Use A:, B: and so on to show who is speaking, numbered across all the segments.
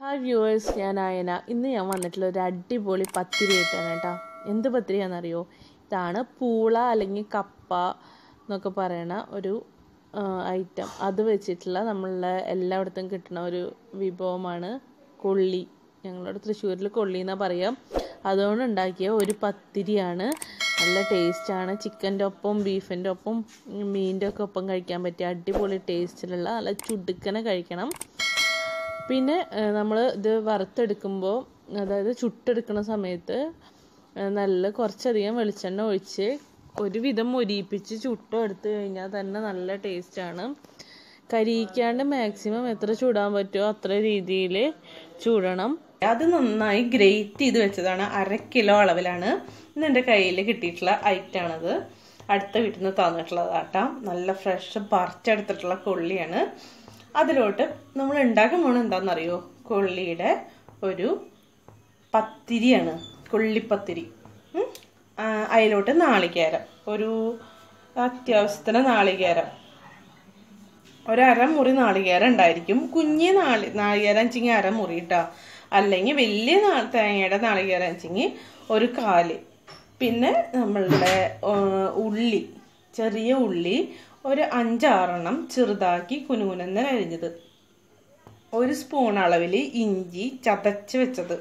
A: hi viewers ഞാൻ ആയന ഇന്ന് ഞാൻ വന്നിട്ടുള്ള ഒരു അടിപൊളി പത്തിരി ആയിട്ടാണ് കേട്ടോ എന്ത് പത്തിരിയാണെന്നറിയോ ഇതാണ് പൂള അല്ലെങ്കിൽ കപ്പ എന്നൊക്കെ പറയണ ഒരു ഐറ്റം അത് വെച്ചിട്ടുള്ള നമ്മളുടെ എല്ലായിടത്തും കിട്ടുന്ന ഒരു വിഭവമാണ് കൊള്ളി ഞങ്ങളുടെ തൃശ്ശൂരിൽ കൊള്ളി എന്നാണ് പറയാം അതുകൊണ്ട് ഉണ്ടാക്കിയ ഒരു പത്തിരിയാണ് നല്ല ടേസ്റ്റാണ് ചിക്കൻ്റെ ഒപ്പം ബീഫിൻ്റെ ഒപ്പം മീനിൻ്റെ ഒക്കെ ഒപ്പം കഴിക്കാൻ പറ്റിയ അടിപൊളി ടേസ്റ്റിലുള്ള നല്ല ചുടുക്കനെ കഴിക്കണം പിന്നെ നമ്മൾ ഇത് വറുത്തെടുക്കുമ്പോൾ അതായത് ചുട്ടെടുക്കുന്ന സമയത്ത് നല്ല കുറച്ചധികം വെളിച്ചെണ്ണ ഒഴിച്ച് ഒരുവിധം മൊരിയിപ്പിച്ച് ചുട്ടും എടുത്തു കഴിഞ്ഞാൽ തന്നെ നല്ല ടേസ്റ്റാണ് കരിയിക്കാണ്ട് മാക്സിമം എത്ര ചൂടാൻ പറ്റുമോ അത്ര രീതിയിൽ ചൂടണം
B: അത് നന്നായി ഗ്രേറ്റ് ചെയ്ത് വെച്ചതാണ് അര കിലോ അളവിലാണ് ഇന്ന് എൻ്റെ കയ്യിൽ കിട്ടിയിട്ടുള്ള ഐറ്റാണത് അടുത്ത വീട്ടിൽ നിന്ന് തന്നിട്ടുള്ളതാട്ടാം നല്ല ഫ്രഷ് പറിച്ചെടുത്തിട്ടുള്ള കൊള്ളിയാണ് അതിലോട്ട് നമ്മൾ ഉണ്ടാക്കാൻ പോണത് എന്താണെന്നറിയോ കൊള്ളിയുടെ ഒരു പത്തിരിയാണ് കൊള്ളിപ്പത്തിരി അതിലോട്ട് നാളികേരം ഒരു അത്യാവശ്യത്തിന് നാളികേരം ഒരര മുറി നാളികേരം ഉണ്ടായിരിക്കും കുഞ്ഞ് നാളി നാളികേരം വെച്ചെങ്കിൽ അര മുറി കേട്ടോ അല്ലെങ്കിൽ വലിയ നാ തേങ്ങയുടെ നാളികേരം വെച്ചെങ്കിൽ ഒരു കാല് പിന്നെ നമ്മളുടെ ഉള്ളി ചെറിയ ഉള്ളി ഒരു അഞ്ചാറെണ്ണം ചെറുതാക്കി കുനുകുനെന്ന് അരിഞ്ഞത് ഒരു സ്പൂൺ അളവിൽ ഇഞ്ചി ചതച്ച് വെച്ചത്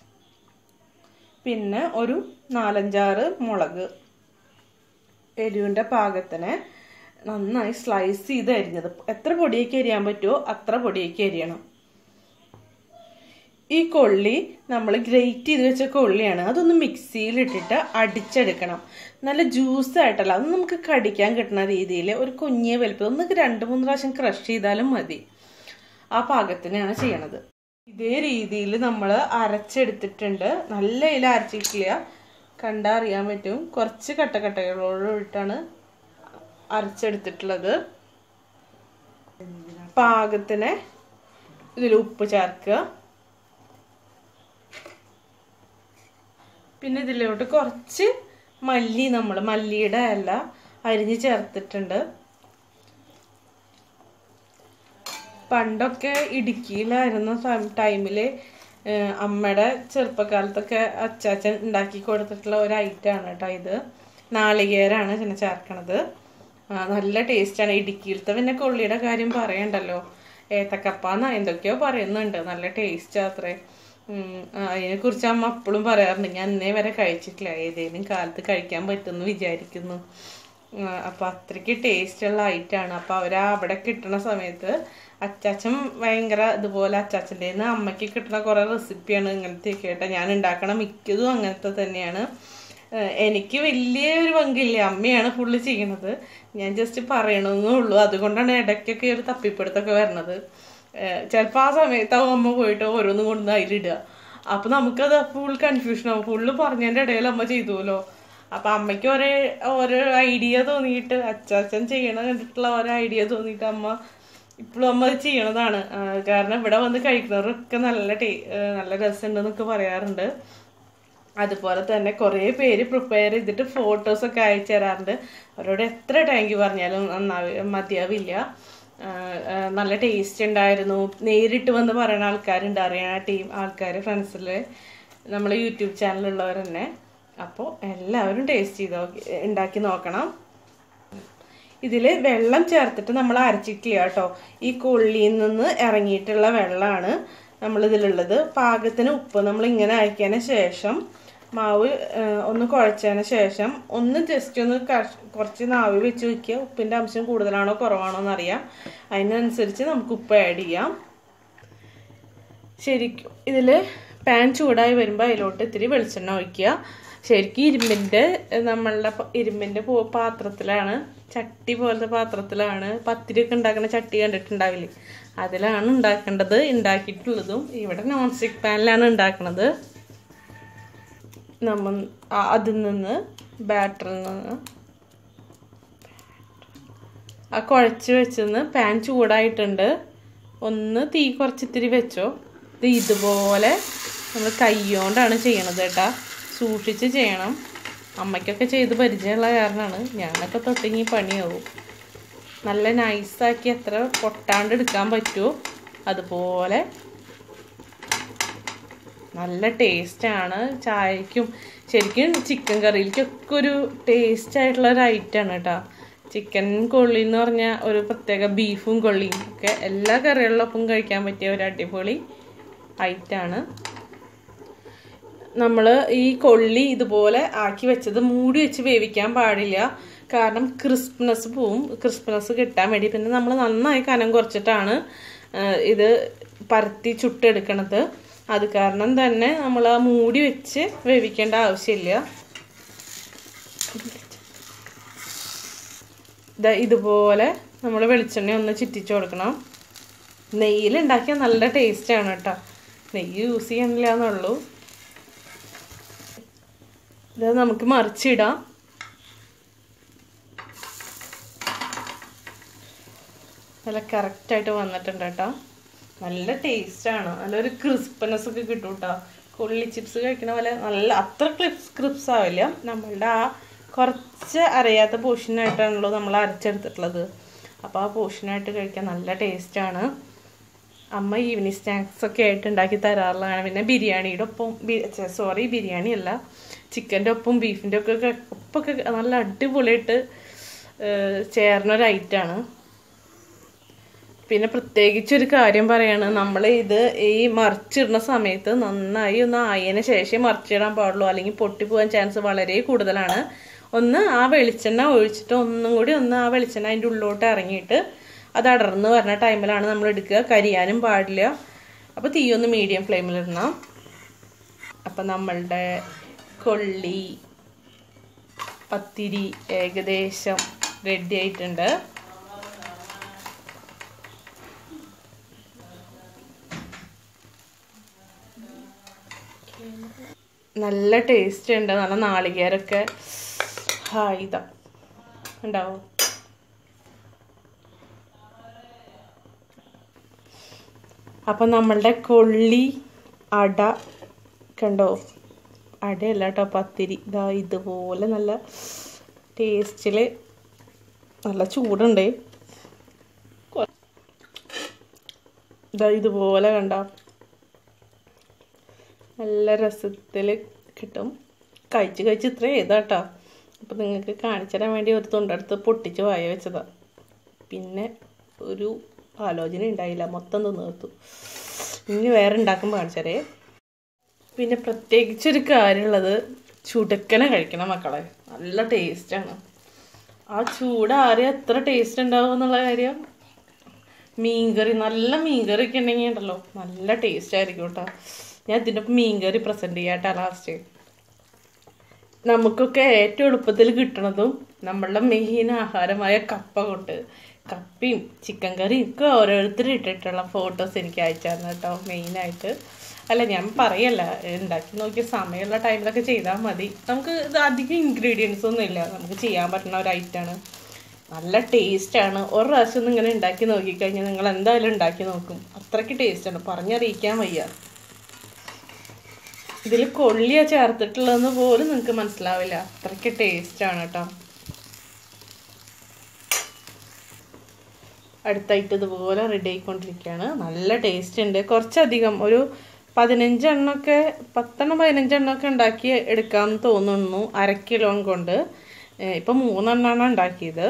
B: പിന്നെ ഒരു നാലഞ്ചാറ് മുളക് എരിവിൻ്റെ പാകത്തിന് നന്നായി സ്ലൈസ് ചെയ്ത് അരിഞ്ഞത് എത്ര പൊടിയൊക്കെ അരിയാൻ പറ്റുമോ അത്ര പൊടിയൊക്കെ അരിയണം ഈ കൊള്ളി നമ്മൾ ഗ്രേറ്റ് ചെയ്ത് വെച്ച കൊള്ളിയാണ് അതൊന്ന് മിക്സിയിൽ ഇട്ടിട്ട് അടിച്ചെടുക്കണം നല്ല ജ്യൂസ് ആയിട്ടല്ല അത് നമുക്ക് കടിക്കാൻ കിട്ടുന്ന രീതിയിൽ ഒരു കുഞ്ഞിയ വലുപ്പം ഒന്ന് രണ്ട് മൂന്ന് പ്രാവശ്യം ക്രഷ് ചെയ്താലും മതി ആ പാകത്തിനാണ് ചെയ്യണത് ഇതേ രീതിയിൽ നമ്മൾ അരച്ചെടുത്തിട്ടുണ്ട് നല്ല ഇല അരച്ചിട്ടില്ല കണ്ടാൽ അറിയാൻ പറ്റും കുറച്ച് കട്ടക്കട്ടകളോടിട്ടാണ് അരച്ചെടുത്തിട്ടുള്ളത് പാകത്തിന് ഇതിൽ ഉപ്പ് ചേർക്കുക പിന്നെ ഇതിലോട്ട് കുറച്ച് മല്ലി നമ്മൾ മല്ലിയുടെ ഇല അരിഞ്ഞ് ചേർത്തിട്ടുണ്ട് പണ്ടൊക്കെ ഇടുക്കിയിലായിരുന്ന ടൈമിൽ അമ്മയുടെ ചെറുപ്പകാലത്തൊക്കെ അച്ചാച്ചൻ ഉണ്ടാക്കി കൊടുത്തിട്ടുള്ള ഒരു ഐറ്റമാണ് കേട്ടോ ഇത് നാളികേരാണ് ഇതിനെ ചേർക്കണത് നല്ല ടേസ്റ്റാണ് ഇടുക്കിയിലത്തെ പിന്നെ കൊള്ളിയുടെ കാര്യം പറയണ്ടല്ലോ ഏത്തക്കപ്പാന്ന് എന്തൊക്കെയോ പറയുന്നുണ്ട് നല്ല ടേസ്റ്റ് അത്രേ അതിനെ കുറിച്ച് അമ്മ അപ്പോഴും പറയാറുണ്ട് ഞാൻ ഇന്നേ വരെ കഴിച്ചിട്ടില്ല ഏതെങ്കിലും കാലത്ത് കഴിക്കാൻ പറ്റുമെന്ന് വിചാരിക്കുന്നു അപ്പോൾ അത്രയ്ക്ക് ടേസ്റ്റുള്ള ഐറ്റമാണ് അപ്പോൾ അവർ അവിടെ കിട്ടുന്ന സമയത്ത് അച്ചാച്ചൻ ഭയങ്കര ഇതുപോലെ അച്ചാച്ചൻ്റെ നിന്ന് അമ്മയ്ക്ക് കിട്ടുന്ന കുറേ റെസിപ്പിയാണ് ഇങ്ങനത്തെയൊക്കെ കേട്ടോ ഞാൻ ഉണ്ടാക്കണ മിക്കതും അങ്ങനത്തെ തന്നെയാണ് എനിക്ക് വലിയ ഒരു പങ്കില്ല അമ്മയാണ് ഫുള്ള് ചെയ്യണത് ഞാൻ ജസ്റ്റ് പറയണമെന്നേ ഉള്ളൂ അതുകൊണ്ടാണ് ഇടയ്ക്കൊക്കെ ഒരു തപ്പിപ്പിടുത്തൊക്കെ വരണത് ചിലപ്പോൾ ആ സമയത്താവും അമ്മ പോയിട്ട് ഓരോന്നും കൊണ്ടുവന്ന് അതിലിടുക അപ്പം നമുക്കത് ഫുൾ കൺഫ്യൂഷൻ ആവും ഫുള്ള് പറഞ്ഞതിൻ്റെ ഇടയിൽ അമ്മ ചെയ്തുവല്ലോ അപ്പം അമ്മയ്ക്ക് ഒരേ ഓരോ ഐഡിയ തോന്നിയിട്ട് അച്ചാച്ചൻ ചെയ്യണ കണ്ടിട്ടുള്ള ഓരോ ഐഡിയ തോന്നിയിട്ട് അമ്മ ഇപ്പോഴും അമ്മ അത് ചെയ്യണതാണ് കാരണം ഇവിടെ വന്ന് കഴിക്കുന്നവരൊക്കെ നല്ല ടേ നല്ല രസമുണ്ടെന്നൊക്കെ പറയാറുണ്ട് അതുപോലെ തന്നെ കുറേ പേര് പ്രിപ്പയർ ചെയ്തിട്ട് ഫോട്ടോസൊക്കെ അയച്ചു തരാറുണ്ട് അവരോട് എത്ര ടാങ്ക് പറഞ്ഞാലും നന്നാവി മതിയാവില്ല നല്ല ടേസ്റ്റ് ഉണ്ടായിരുന്നു നേരിട്ട് വന്ന് പറയുന്ന ആൾക്കാരുണ്ട് അറിയണ ടീം ആൾക്കാർ ഫ്രണ്ട്സിൽ നമ്മൾ യൂട്യൂബ് ചാനലുള്ളവർ തന്നെ അപ്പോൾ എല്ലാവരും ടേസ്റ്റ് ചെയ്ത് നോക്കി ഉണ്ടാക്കി നോക്കണം ഇതിൽ വെള്ളം ചേർത്തിട്ട് നമ്മൾ അരച്ചിട്ടില്ല കേട്ടോ ഈ കൊള്ളിയിൽ നിന്ന് ഇറങ്ങിയിട്ടുള്ള വെള്ളമാണ് നമ്മളിതിലുള്ളത് പാകത്തിന് ഉപ്പ് നമ്മൾ ഇങ്ങനെ അരയ്ക്കതിന് ശേഷം മാവ് ഒന്ന് കുഴച്ചതിന് ശേഷം ഒന്ന് ജസ്റ്റ് ഒന്ന് കുറച്ച് നാവ് വെച്ച് വയ്ക്കുക ഉപ്പിൻ്റെ അംശം കൂടുതലാണോ കുറവാണോ എന്നറിയാം അതിനനുസരിച്ച് നമുക്ക് ഉപ്പ് ആഡ് ചെയ്യാം ശരിക്കും ഇതിൽ പാൻ ചൂടായി വരുമ്പോൾ അതിലോട്ട് ഇത്തിരി വെളിച്ചെണ്ണ ഒഴിക്കുക ശരിക്കും ഇരുമ്പിൻ്റെ നമ്മളുടെ ഇരുമ്പിൻ്റെ പാത്രത്തിലാണ് ചട്ടി പോലത്തെ പാത്രത്തിലാണ് പത്തിരിയൊക്കെ ഉണ്ടാക്കുന്ന ചട്ടി കണ്ടിട്ടുണ്ടാവില്ലേ അതിലാണ് ഉണ്ടാക്കേണ്ടത് ഉണ്ടാക്കിയിട്ടുള്ളതും ഇവിടെ നോൺ സ്റ്റിക്ക് പാനിലാണ് ഉണ്ടാക്കുന്നത് നമ്മൾ അതിൽ നിന്ന് ബാറ്ററിൽ നിന്ന് ആ കുഴച്ച് വെച്ചെന്ന് പാൻ ചൂടായിട്ടുണ്ട് ഒന്ന് തീ കുറച്ചിത്തിരി വെച്ചോ ഇത് ഇതുപോലെ നമ്മൾ കൈകൊണ്ടാണ് ചെയ്യണത് കേട്ടാ സൂക്ഷിച്ച് ചെയ്യണം അമ്മയ്ക്കൊക്കെ ചെയ്ത് പരിചയമുള്ള കാരണമാണ് ഞാനൊക്കെ തൊട്ടിങ്ങി പണിയാവും നല്ല നൈസാക്കി എത്ര പൊട്ടാണ്ട് എടുക്കാൻ പറ്റുമോ അതുപോലെ നല്ല ടേസ്റ്റാണ് ചായക്കും ശരിക്കും ചിക്കൻ കറിയിലേക്കൊക്കെ ഒരു ടേസ്റ്റ് ആയിട്ടുള്ള ഒരു ഐറ്റമാണ് കേട്ടോ ചിക്കൻ കൊള്ളി എന്ന് പറഞ്ഞാൽ ഒരു പ്രത്യേക ബീഫും കൊള്ളിയും ഒക്കെ എല്ലാ കറികളിലൊപ്പം കഴിക്കാൻ പറ്റിയ ഒരു അടിപൊളി ഐറ്റാണ് നമ്മൾ ഈ കൊള്ളി ഇതുപോലെ ആക്കി വെച്ചത് മൂടി വെച്ച് വേവിക്കാൻ പാടില്ല കാരണം ക്രിസ്പ്നെസ് പോവും ക്രിസ്പ്നെസ് കിട്ടാൻ വേണ്ടി പിന്നെ നമ്മൾ നന്നായി കനം കുറച്ചിട്ടാണ് ആ, ഇത് പരത്തി ചുട്ടെടുക്കണത് അത് കാരണം തന്നെ നമ്മൾ ആ മൂടി വെച്ച് വേവിക്കേണ്ട ആവശ്യമില്ല ദാ ഇതുപോലെ നമ്മൾ വെളിച്ചെണ്ണ ഒന്ന് ചിറ്റിച്ചു കൊടുക്കണം നെയ്യിൽ ഉണ്ടാക്കിയാൽ നല്ല ടേസ്റ്റാണ് കേട്ടോ നെയ്യ് യൂസ് ചെയ്യണില്ല എന്നുള്ളൂ ഇത് നമുക്ക് മറിച്ചിടാം നല്ല കറക്റ്റായിട്ട് വന്നിട്ടുണ്ട് കേട്ടോ നല്ല ടേസ്റ്റാണ് നല്ലൊരു ക്രിസ്പനെസ് ഒക്കെ കിട്ടും കേട്ടോ കൊള്ളി ചിപ്സ് കഴിക്കണ പോലെ നല്ല അത്ര ക്രിപ്സ് ക്രിപ്സ് ആവില്ല നമ്മളുടെ ആ കുറച്ച് അറിയാത്ത പോർഷനായിട്ടാണല്ലോ നമ്മൾ അരച്ചെടുത്തിട്ടുള്ളത് അപ്പോൾ ആ പോർഷനായിട്ട് കഴിക്കാൻ നല്ല ടേസ്റ്റാണ് അമ്മ ഈവനിങ് സ്നാക്സ് ഒക്കെ ആയിട്ട് ഉണ്ടാക്കി തരാറുള്ളതാണ് പിന്നെ ബിരിയാണിയുടെ ഒപ്പം സോറി ബിരിയാണി അല്ല ചിക്കൻ്റെ ഒപ്പം ബീഫിൻ്റെ ഒക്കെ ക- ഒപ്പൊക്കെ നല്ല അടിപൊളിയായിട്ട് ഏഹ്, ചേർന്ന ഒരു ഐറ്റാണ് പിന്നെ പ്രത്യേകിച്ച് ഒരു കാര്യം പറയാണ് നമ്മൾ ഇത് ഈ മറിച്ചിടുന്ന സമയത്ത് നന്നായി ഒന്ന് ആയതിന് ശേഷം മറിച്ചിടാൻ പാടുള്ളൂ അല്ലെങ്കിൽ പൊട്ടിപ്പോകാൻ ചാൻസ് വളരെ കൂടുതലാണ് ഒന്ന് ആ വെളിച്ചെണ്ണ ഒഴിച്ചിട്ട് ഒന്നും കൂടി ഒന്ന് ആ വെളിച്ചെണ്ണ അതിൻ്റെ ഉള്ളിലോട്ട് ഇറങ്ങിയിട്ട് അത് അടർന്ന് വരുന്ന ടൈമിലാണ് നമ്മൾ എടുക്കുക കരിയാനും പാടില്ല അപ്പോൾ തീ ഒന്ന് മീഡിയം ഫ്ലെയിമിലിടണം അപ്പം നമ്മളുടെ കൊള്ളി പത്തിരി ഏകദേശം റെഡി ആയിട്ടുണ്ട് നല്ല ടേസ്റ്റ് ഉണ്ട് നല്ല നാളികേരൊക്കെ ഹാ ഇതാ ഉണ്ടാവും അപ്പം നമ്മളുടെ കൊള്ളി അട കണ്ടോ അടയല്ല കേട്ടോ പത്തിരി ഇതാ ഇതുപോലെ നല്ല ടേസ്റ്റിൽ നല്ല ചൂടുണ്ട് കൊ- ഇതാ ഇതുപോലെ കണ്ട നല്ല രസത്തിൽ കിട്ടും കഴിച്ച് കഴിച്ച് ഇത്ര ഏതാട്ടോ അപ്പം നിങ്ങൾക്ക് കാണിച്ചു തരാൻ വേണ്ടി ഒരു തൊണ്ടടുത്ത് പൊട്ടിച്ച് വായ വെച്ചതാ പിന്നെ ഒരു ആലോചന ഉണ്ടായില്ല മൊത്തം തിന്നു തീർത്തു ഇനി വേറെ ഉണ്ടാക്കുമ്പോൾ കാണിച്ചാരേ പിന്നെ പ്രത്യേകിച്ചൊരു കാര്യമുള്ളത് ചുടുക്കനെ കഴിക്കണം മക്കളെ നല്ല ടേസ്റ്റാണ് ആ ചൂടാറി എത്ര ടേസ്റ്റ് ഉണ്ടാവും എന്നുള്ള കാര്യം മീൻകറി നല്ല മീൻകറി ഒക്കെ ഉണ്ടെങ്കിൽ ഉണ്ടല്ലോ നല്ല ടേസ്റ്റ് ആയിരിക്കും കേട്ടോ ഞാൻ ഇതിൻ്റെ ഒപ്പം മീൻകറി പ്രസൻറ്റ് ചെയ്യാട്ടാ ലാസ്റ്റ് നമുക്കൊക്കെ ഏറ്റവും എളുപ്പത്തിൽ കിട്ടണതും നമ്മളുടെ മെയിൻ ആഹാരമായ കപ്പ കൊണ്ട് കപ്പയും ചിക്കൻ കറിയും ഒക്കെ ഓരോരുത്തർ ഇട്ടിട്ടുള്ള ഫോട്ടോസ് എനിക്ക് അയച്ചു തരണം കേട്ടോ മെയിനായിട്ട് അല്ല ഞാൻ പറയല്ല ഉണ്ടാക്കി നോക്കിയ സമയമുള്ള ടൈമിലൊക്കെ ചെയ്താൽ മതി നമുക്ക് ഇത് അധികം ഇൻഗ്രീഡിയൻസ് ഒന്നും ഇല്ല നമുക്ക് ചെയ്യാൻ പറ്റുന്ന ഒരു ഐറ്റാണ് നല്ല ടേസ്റ്റാണ് ഒരു പ്രാവശ്യം ഒന്ന് ഇങ്ങനെ ഉണ്ടാക്കി നോക്കിക്കഴിഞ്ഞാൽ നിങ്ങൾ എന്തായാലും ഉണ്ടാക്കി നോക്കും അത്രയ്ക്ക് ടേസ്റ്റാണ് പറഞ്ഞറിയിക്കാൻ വയ്യ ഇതിൽ കൊള്ളിയാ ചേർത്തിട്ടുള്ളതെന്ന് പോലും നിങ്ങൾക്ക് മനസ്സിലാവില്ല അത്രയ്ക്ക് ടേസ്റ്റാണ് കേട്ടോ അടുത്തായിട്ട് ഇതുപോലെ റെഡി ആയിക്കൊണ്ടിരിക്കുകയാണ് നല്ല ടേസ്റ്റ് ഉണ്ട് കുറച്ചധികം ഒരു പതിനഞ്ചെണ്ണമൊക്കെ പത്തെണ്ണം പതിനഞ്ചെണ്ണമൊക്കെ ഉണ്ടാക്കി എടുക്കാമെന്ന് തോന്നുന്നു അര കിലോ കൊണ്ട് ഏഹ് ഇപ്പം മൂന്നെണ്ണമാണ് ഉണ്ടാക്കിയത്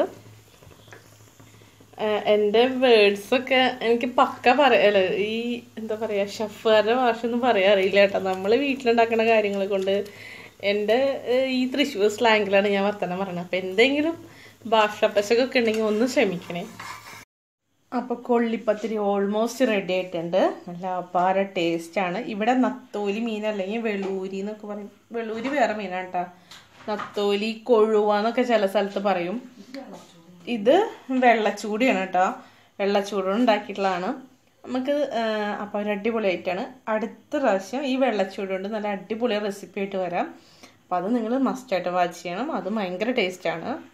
B: ഏഹ് എൻ്റെ വേർഡ്സൊക്കെ എനിക്ക് പക്ക പറയാല ഈ എന്താ പറയുക ഷെഫുകാരുടെ ഭാഷ ഒന്നും പറയാൻ അറിയില്ല കേട്ടോ നമ്മൾ വീട്ടിലുണ്ടാക്കുന്ന കാര്യങ്ങൾ കൊണ്ട് എൻ്റെ ഏഹ് ഈ തൃശ്ശൂർ സ്ലാങ്ങിലാണ് ഞാൻ വർത്തമാനം പറയുന്നത് അപ്പം എന്തെങ്കിലും ഭാഷ പശകൊക്കെ ഉണ്ടെങ്കിൽ ഒന്ന് ക്ഷമിക്കണേ അപ്പോൾ കൊള്ളിപ്പത്തിരി ഓൾമോസ്റ്റ് റെഡി ആയിട്ടുണ്ട് നല്ല അപാര ടേസ്റ്റാണ് ഇവിടെ നത്തോലി മീൻ അല്ലെങ്കിൽ വെളൂരി എന്നൊക്കെ പറയും വെളൂരി വേറെ മീനാണ് കേട്ടോ നത്തോലി കൊഴുവ എന്നൊക്കെ ചില സ്ഥലത്ത് പറയും ഇത് വെള്ളച്ചൂടിയാണ് കേട്ടോ വെള്ളച്ചൂട് ഉണ്ടാക്കിയിട്ടുള്ളതാണ് നമുക്ക് അപ്പോൾ ഒരു അടിപൊളി ആയിട്ടാണ് അടുത്ത പ്രാവശ്യം ഈ വെള്ളച്ചൂട് കൊണ്ട് നല്ല അടിപൊളി റെസിപ്പി ആയിട്ട് വരാം അപ്പോൾ അത് നിങ്ങൾ മസ്റ്റായിട്ട് വാച്ച് ചെയ്യണം അത് ഭയങ്കര ടേസ്റ്റാണ്